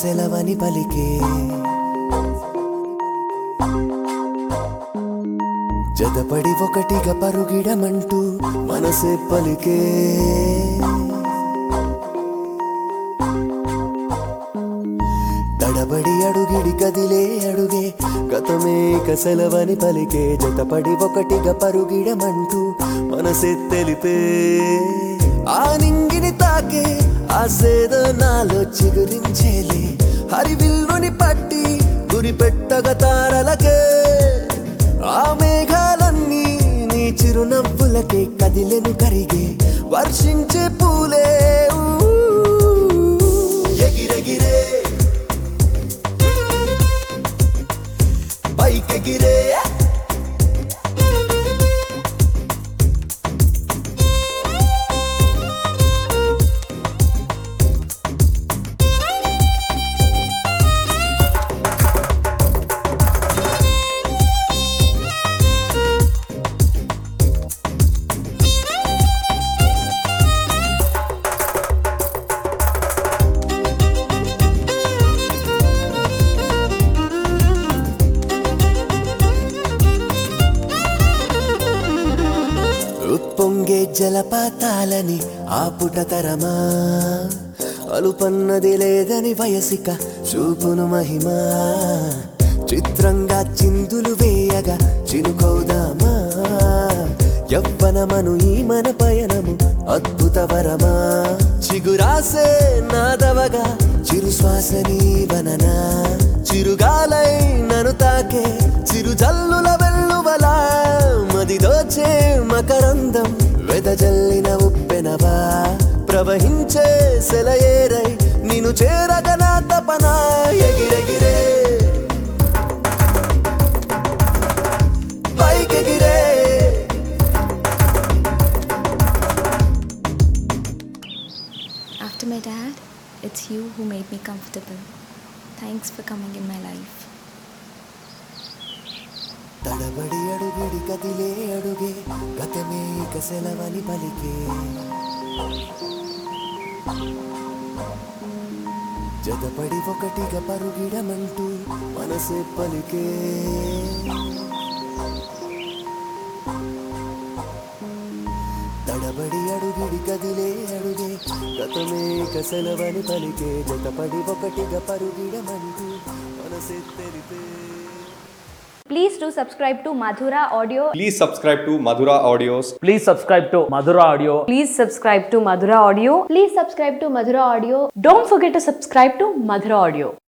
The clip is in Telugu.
సెలవని పలికే జతపడి ఒకటిగా పరుగిడమంటూ మనసే పలికే తడబడి అడుగిడి కదిలే అడుగే గతమే కసలవని పలికే జతపడి ఒకటిగా పరుగిడమంటూ మనసే తెలిపే ఆ నింగిని తాకే ఆ సేద నాలో చిగురించేలే హరివిల్లుని పట్టి గురి పెట్టగ తారలకే ఆ మేఘాలన్నీ నీ చిరునవ్వులకే కదిలెను కరిగే వర్షించే పూలే ఊ, ఎగిరెగిరే పైకెగిరే ఉప్పొంగే జలపాతాలని ఆపుట తరమా అలుపన్నది లేదని వయసిక చూపును మహిమా చిత్రంగా చిందులు వేయగా చినుకౌదామా యవ్వనమను ఈ మన పయనము అద్భుత వరమా చిగురాసే నాదవగా చిరు శ్వాస నీవననా చిరుగాలై నను తాకే చిరు జల్లుల వెల్లువలా మది దోచే మకరందం వెదజల్లిన ఉప్పెనవా ప్రవహించే సెలయేరై నిన్ను చేరగ నా తపన ఎగిరెగిరే పైకెగిరే After my dad, it's you who made me comfortable. Thanks for coming in my life. తడబడి అడుగుడి కదిలే అడుగే గతమే ఇక సెలవని పలికే జతపడి ఒకటిగా పరుగిడమంటూ మనసే పలికే తడబడి అడుగుడి కదిలే అడుగే గతమే ఇక సెలవని పలికే జతపడి ఒకటిగా పరుగిడమంటూ మనసే తెలిపే Please do subscribe to Madhura Audio. Please subscribe to Madhura Audios. Please subscribe to Madhura Audio. Please subscribe to Madhura Audio. Please subscribe to Madhura Audio. Don't forget to subscribe to Madhura Audio.